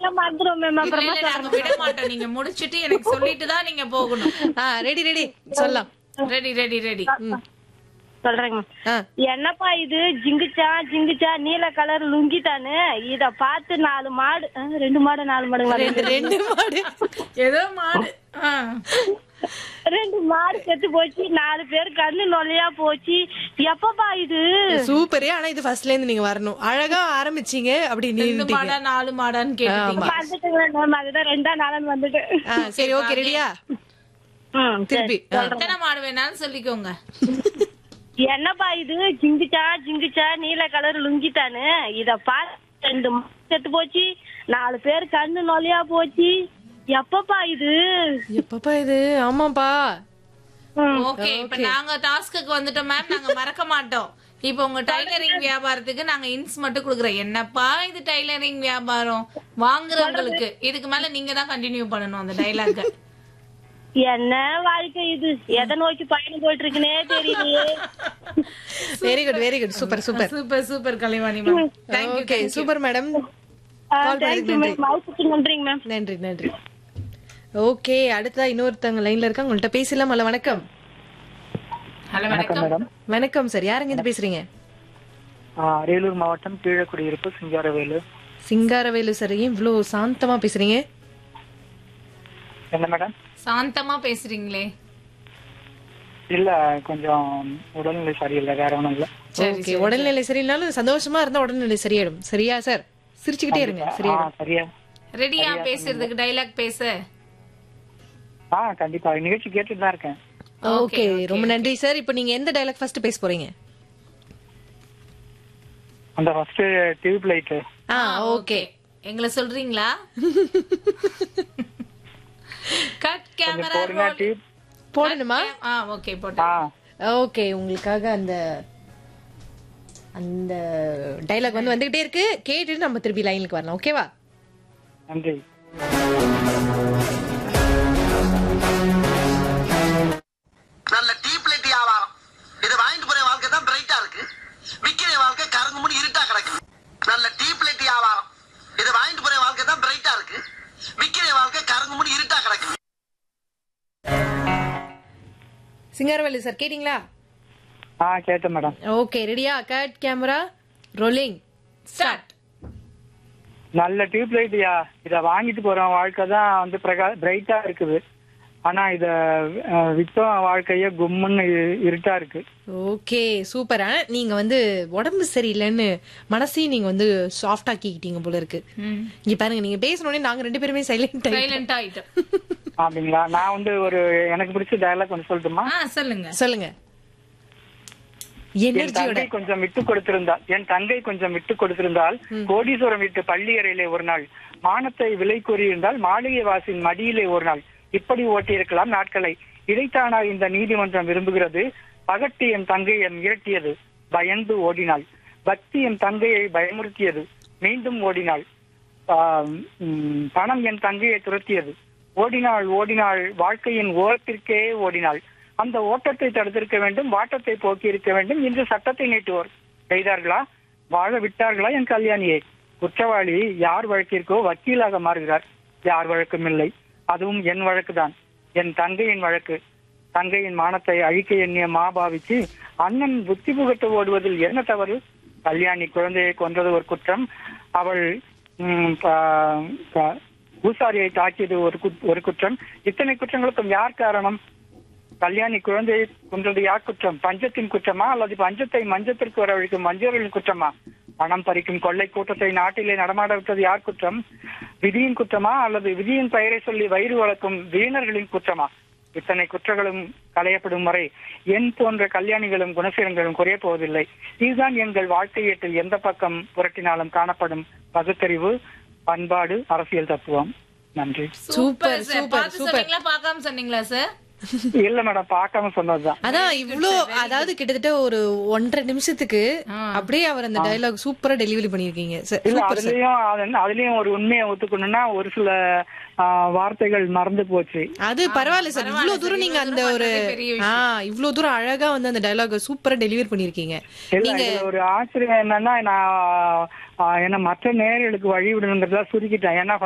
சொன்னா மறந்துடும் மேம் இல்ல, அப்புறமா இல்ல, நாங்க விட மாட்டோம் நீங்க முடிச்சிட்டு எனக்கு சொல்லிட்டு தான் நீங்க போகணும் ஆ ரெடி ரெடி சொல்லலாம் ரெடி ரெடி ரெடி சொல்றேங்க மேம் ஆ என்னப்பா இது ஜிங்குச்சா ஜிங்குச்சா நீல கலர் லுங்கிட்டானு இத பார்த்து நாலு மாடு ஆ, ரெண்டு மாடு நாலு மாடுங்களா ரெண்டு ரெண்டு மாடு ஏதோ மாடு ஆ. ரெண்டு மாடு செத்து போச்சு நாலு பேர் கண்ணு நொல்லையா போச்சு எப்பப்பா இது சூப்பரே ஆனா இது ஃபர்ஸ்ட்ல இருந்து நீங்க வரணும் அழகா ஆரம்பிச்சீங்க அப்படி ரெண்டு நின்னுட்டீங்க மாடா நாலு மாடான்னு கேட்டீங்க வந்துட்டுங்க மேம் அதுதான் ரெண்டா நாளுன்னு வந்துட்டு ஆ சரி ஓகே ரெடியா ம், சரி. திருப்பி ஆ. எத்தனை மாடு வேணாலும் சொல்லிக்கோங்க என்னப்பா இது ஜிங்குச்சா ஜிங்குச்சா நீல கலர் லுங்கிட்டானு இத பார்த்து ரெண்டு மாடு செத்து போச்சு நாலு பேர் கண்ணு நொல்லையா போச்சு எப்பப்பா இது எப்பப்பா இது ஆமாப்பா ம். ஓகே இப்ப நாங்க டாஸ்க்கு வந்துட்டோம் மேம் நாங்க மறக்க மாட்டோம் இப்போ உங்க டைலரிங் வியாபாரத்துக்கு நாங்க இன்ஸ் மட்டும் குடுக்குறோம் என்னப்பா இது டைலரிங் வியாபாரம் வாங்குறவங்களுக்கு இதுக்கு மேல நீங்க தான் கண்டினியூ பண்ணணும் அந்த டைலாக் என்ன வாழ்க்கை இது எதை நோக்கி பயணம் போயிட்டு இருக்குன்னே தெரியலையே very good very good super super super super Kalaivani ma'am thank you okay super madam ஆ, Call thank you பண்ணதுக்கு ma'am. வாய்ப்புக்கு நன்றிங்க மேம் நன்றி நன்றி ஓகே அடுத்ததா இன்னொருத்தவங்க லைன்ல இருக்காங்க உங்கள்ட்ட பேசலாம் அல்ல வணக்கம் ஹலோ வணக்கம் வணக்கம் சார் யாருங்க இருந்து பேசுறீங்க ஆ, அரியலூர் மாவட்டம் கீழக்குடியிருப்பு சிங்காரவேலு சிங்காரவேலு சார் ஏன் இவ்வளோ சாந்தமா பேசுறீங்க என்ன மேடம் சாந்தமா பேசுறீங்களே இல்ல கொஞ்சம் உடல்நிலை சரியில்லை வேற ஒண்ணும் இல்ல ஓகே உடல்நிலை சரியில்லைனாலும் சந்தோஷமா இருந்தா உடல்நிலை சரியாயிடும் சரியா சார் சிரிச்சுக்கிட்டே இருங்க ஆ, சரியாயிடும் சரியா ரெடியா பேசுறதுக்கு டைலாக் பேச ஆ கண்டிப்பா நிகழ்ச்சி கேட்டுட்டு தான் இருக்கேன் ஓகே ரொம்ப நன்றி சார் இப்போ நீங்க எந்த டைலாக் ஃபர்ஸ்ட் பேச போறீங்க அந்த ஃபர்ஸ்ட் டியூப் லைட் ஆ ஓகே எங்களை சொல்றீங்களா கட் கேமரா போடுங்க டியூப் போடணுமா ஆ ஓகே போட்டு ஆ ஓகே உங்களுக்காக அந்த அந்த டைலாக் வந்து வந்துகிட்டே இருக்கு கேட்டுட்டு நம்ம திருப்பி லைனுக்கு வரலாம் ஓகேவா நன்றி நல்ல டீப் லைட் வியாபாரம் இது வாங்கிட்டு போற வாழ்க்கை தான் பிரைட்டா இருக்கு விக்கிற வாழ்க்கை கருங்கு முடி இருட்டா கிடக்கு நல்ல டீப் லைட் வியாபாரம் இது வாங்கிட்டு போற வாழ்க்கை தான் பிரைட்டா இருக்கு விக்கிற வாழ்க்கை கருங்கு முடி இருட்டா கிடக்கு சிங்காரவேலு சார் கேட்டிங்களா ஆ கேட்டேன் மேடம் ஓகே ரெடியா கட் கேமரா ரோலிங் ஸ்டார்ட் நல்ல டியூப் லைட்யா இத வாங்கிட்டு போற வாழ்க்கை தான் வந்து பிரகா பிரைட்டா இருக்குது ஆனா இத அஹ், வித்தோம் வாழ்க்கைய கும்முன்னு இ- இருட்டா இருக்கு ஓகே சூப்பர் நீங்க வந்து உடம்பு சரியில்லைன்னு மனசையும் நீங்க வந்து சாஃப்ட் ஆக்கிக்கிட்டீங்க போல இருக்கு இங்க பாருங்க நீங்க பேசணுன்னே நாங்க ரெண்டு பேருமே சைலண்ட் சைலண்ட் ஆயிட்டோம் அப்படிங்களா நான் வந்து ஒரு எனக்கு பிடிச்ச டயலாக் ஒன்று சொல்லட்டுமா ஆ சொல்லுங்க சொல்லுங்க என் எனர்ஜியோட தங்கை கொஞ்சம் விட்டு கொடுத்திருந்தால் என் தங்கை கொஞ்சம் விட்டு கொடுத்திருந்தால் கோடீஸ்வரம் விட்டு பள்ளி அறையிலே ஒரு நாள் மானத்தை விலை கூறியிருந்தால் மாளிகை வாசின் மடியிலே ஒரு நாள் இப்படி ஓட்டியிருக்கலாம் நாட்களை இதைத்தானா இந்த நீதிமன்றம் விரும்புகிறது பகட்டு என் தங்கையை மிரட்டியது பயந்து ஓடினாள் பக்தி என் தங்கையை பயமுறுத்தியது மீண்டும் ஓடினாள் ஆம், ம், பணம் என் தங்கையை துரத்தியது ஓடினாள் ஓடினாள் வாழ்க்கையின் ஓரத்திற்கே ஓடினாள் அந்த ஓட்டத்தை தடுத்திருக்க வேண்டும் வாட்டத்தை போக்கி இருக்க வேண்டும் இன்று சட்டத்தை நீட்டுவோர் செய்தார்களா வாழ விட்டார்களா என் கல்யாணியை குற்றவாளி யார் வழக்கிற்கோ வக்கீலாக மாறுகிறார் யார் வழக்கும் இல்லை அதுவும் என் வழக்குதான் என் தங்கையின் வழக்கு தங்கையின் மானத்தை அழிக்க எண்ணிய மாபாவிச்சு அண்ணன் புத்தி புகட்ட ஓடுவதில் என்ன தவறு கல்யாணி குழந்தையை கொன்றது ஒரு குற்றம் அவள் ம், ப- ப- பூசாரியை தாக்கியது ஒரு குத்- ஒரு குற்றம் இத்தனை குற்றங்களுக்கும் யார் காரணம் கல்யாணி குழந்தையை கொன்றது யார் குற்றம் பஞ்சத்தின் குற்றமா அல்லது பஞ்சத்தை மஞ்சத்திற்கு வரவழைக்கும் மஞ்சளின் குற்றமா பணம் பறிக்கும் கொள்ளை கூட்டத்தை நாட்டிலே நடமாட விட்டது யார் குற்றம் விதியின் குற்றமா அல்லது விதியின் பெயரை சொல்லி வயிறு வளர்க்கும் வீணர்களின் குற்றமா இத்தனை குற்றங்களும் களையப்படும் வரை என் போன்ற கல்யாணிகளும் குணசீலங்களும் குறைய போவதில்லை இதுதான் எங்கள் வாழ்க்கை ஏட்டில் எந்த பக்கம் புரட்டினாலும் காணப்படும் பகுத்தறிவு பண்பாடு அரசியல் தத்துவம் நன்றி சூப்பர், சார் சூப்பர், பார்த்து சூப்பர். சொன்னீங்களா பார்க்காம சொன்னீங்களா சார் இல்ல மேடம் பார்க்காம சொன்னதுதான் அதான் இவ்ளோ அதாவது கிட்டத்தட்ட ஒரு ஒன்றரை நிமிஷத்துக்கு அப்படியே அவர் அந்த டயலாக் சூப்பரா டெலிவரி பண்ணிருக்கீங்க சார் இல்ல சூப்பர் சார் அதுலயும் அது- அதுலயும் ஒரு உண்மையை ஒத்துக்கணும்னா ஒரு சில ஆ, வார்த்தைகள் மறந்து போச்சு அது பரவாயில்ல சார் பரவாயில்ல இவ்ளோ சார். தூரம் நீங்க இவ்வளவு அந்த தூரம் ஒரு பண்ணதே பெரிய ஆ இவ்ளோ தூரம் அழகா வந்து அந்த டயலாக் சூப்பரா டெலிவரி பண்ணிருக்கீங்க இல்ல நீங்க இதுல ஒரு ஆச்சரியம் என்னன்னா நான் ஆ, என்ன மற்ற நேயர்களுக்கு வழி விடணுங்கிறதா சுருக்கிட்டேன் ஏன்னா